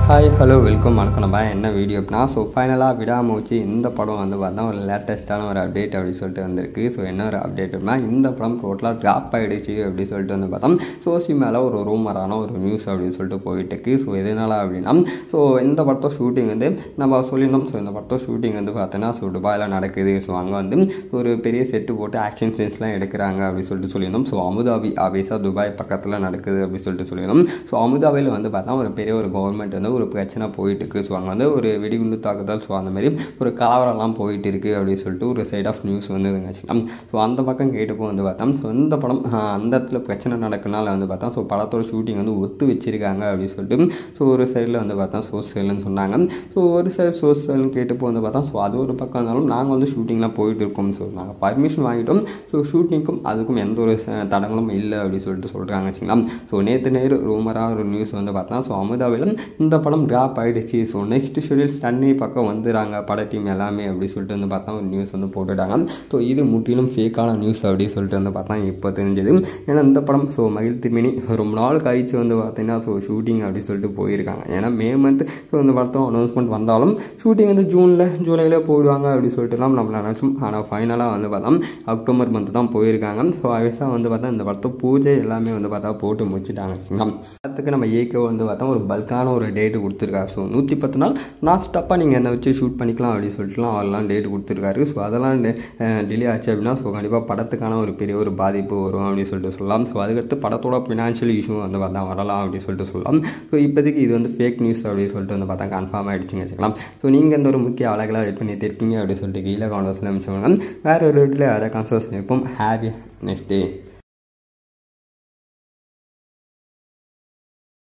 hi hello welcome வணக்கம் நம்ம என்ன வீடியோ அப்படின்னா ஸோ ஃபைனலாக விடாமூச்சி இந்த படம் வந்து பார்த்தா ஒரு லேட்டஸ்ட்டான ஒரு அப்டேட் அப்படின்னு சொல்லிட்டு வந்திருக்கு ஸோ என்ன ஒரு அப்டேட் அப்படின்னா இந்த படம் டோட்டலாக ட்ராப் ஆகிடுச்சு அப்படின்னு சொல்லிட்டு வந்து பார்த்தோம் சோசி மேலே ஒரு ரூமரான ஒரு நியூஸ் அப்படின்னு சொல்லிட்டு போயிட்டு இருக்கு ஸோ எதனால் அப்படின்னா ஸோ இந்த படத்தோட ஷூட்டிங் வந்து நம்ம சொல்லியிருந்தோம் ஸோ இந்த படத்தோட ஷூட்டிங் வந்து பார்த்தோன்னா ஸோ துபாயில் நடக்குது ஸோ அங்கே வந்து ஒரு பெரிய செட்டு போட்டு ஆக்ஷன் சீன்ஸ்லாம் எடுக்கிறாங்க அப்படின்னு சொல்லிட்டு சொல்லியிருந்தோம் ஸோ அபுதாபி ஆபீஸாக துபாய் பக்கத்தில் நடக்குது அப்படின்னு சொல்லிட்டு சொல்லியிருந்தோம் ஸோ அபுதாபியில் வந்து பார்த்தா ஒரு பெரிய ஒரு கவர்மெண்ட் வந்து ஒரு பிரச்சனை போயிட்டு இருக்குது ஸோ அங்கே வந்து ஒரு வெடிகுண்டு தாக்குதல் ஸோ அந்த மாதிரி ஒரு கலவரம்லாம் போயிட்டு இருக்குது அப்படின்னு சொல்லிட்டு ஒரு சைட் ஆஃப் நியூஸ் வந்து வச்சுக்கலாம் ஸோ அந்த பக்கம் கேட்டப்போ வந்து பார்த்தோம் ஸோ இந்த படம் ஆஹ், அந்த இடத்துல பிரச்சனை நடக்கனால வந்து பார்த்தா ஸோ படத்தோட ஷூட்டிங் வந்து ஒத்து வச்சிருக்காங்க அப்படின்னு சொல்லிட்டு ஸோ ஒரு சைடில் வந்து பார்த்தா சோசியல்னு சொன்னாங்க ஸோ ஒரு சைடு சோசியல்னு கேட்டப்போ வந்து பார்த்தா ஸோ அது ஒரு பக்கம் இருந்தாலும் நாங்கள் வந்து ஷூட்டிங்லாம் போயிட்டு இருக்கோம் ஸோ நாங்கள் பர்மிஷன் வாங்கிட்டோம் ஸோ ஷூட்டிங்க்கும் அதுக்கும் எந்த ஒரு ச- தடங்களும் இல்லை அப்படின்னு சொல்லிட்டு சொல்கிறாங்க வச்சுங்களா ஸோ நேற்று நேரு ரூமராக ஒரு நியூஸ் வந்து பார்த்தா ஸோ அமுதாவில் இந்த படம் ட்ராப் ஆகிடுச்சு ஸோ நெக்ஸ்ட் ஷெடியூல் தண்ணி பக்கம் வந்துடுறாங்க பட டீம் எல்லாமே அப்படி சொல்லிட்டு வந்து பார்த்தா ஒரு நியூஸ் வந்து போட்டுட்டாங்க ஸோ இது முற்றிலும் ஃபேக்கான நியூஸ் அப்படின்னு சொல்லிட்டு வந்து பார்த்தா இப்போ தெரிஞ்சது ஏன்னா இந்த படம் ஸோ மகிழ் திருமணி ரொம்ப நாள் கழிச்சு வந்து பார்த்தீங்கன்னா ஸோ ஷூட்டிங் அப்படி சொல்லிட்டு போயிருக்காங்க ஏன்னா மே மந்த் ஸோ இந்த படத்தோட அனௌன்ஸ்மெண்ட் வந்தாலும் ஷூட்டிங் வந்து ஜூனில் ஜூலையில் போயிடுவாங்க அப்படி சொல்லிட்டுலாம் நம்ம நினச்சோம் ஆனால் ஃபைனலாக வந்து பார்த்தா அக்டோபர் மந்த் தான் போயிருக்காங்க ஸோ ஆவியஸாக வந்து பார்த்தா இந்த படத்தை பூஜை எல்லாமே வந்து பார்த்தா போட்டு முடிச்சிட்டாங்க படத்துக்கு நம்ம ஏகே வந்து பார்த்தா ஒரு பல்கான ஒரு டேட்டு கொடுத்துருக்காரு ஸோ நூற்றி பத்து நாள் நான் ஸ்டாப்பாக நீங்கள் என்னை வச்சு ஷூட் பண்ணிக்கலாம் அப்படின்னு சொல்லிட்டுலாம் அவரெல்லாம் டேட் கொடுத்துருக்காரு ஸோ அதெல்லாம் டிலே ஆச்சு அப்படின்னா ஸோ கண்டிப்பாக படத்துக்கான ஒரு பெரிய ஒரு பாதிப்பு வரும் அப்படின்னு சொல்லிட்டு சொல்லலாம் ஸோ அதுக்கடுத்து படத்தோட ஃபினான்ஷியல் இஷ்யூ வந்து பார்த்தா வரலாம் அப்படின்னு சொல்லிட்டு சொல்லலாம் ஸோ இப்போதைக்கு இது வந்து ஃபேக் நியூஸ் அப்படின்னு சொல்லிட்டு வந்து பார்த்தா கன்ஃபார்ம் ஆகிடுச்சுங்க வச்சுக்கலாம் ஸோ நீங்கள் இந்த ஒரு முக்கிய அழகெல்லாம் வெயிட் பண்ணி இருக்கீங்க அப்படின்னு சொல்லிட்டு கீழே கான்வர்ஸில் அமைச்சவங்க வேறு ஒரு வீட்டில் அதை கான்சர்ஸ் வைப்போம் ஹாப்பி நெக்ஸ்ட் டே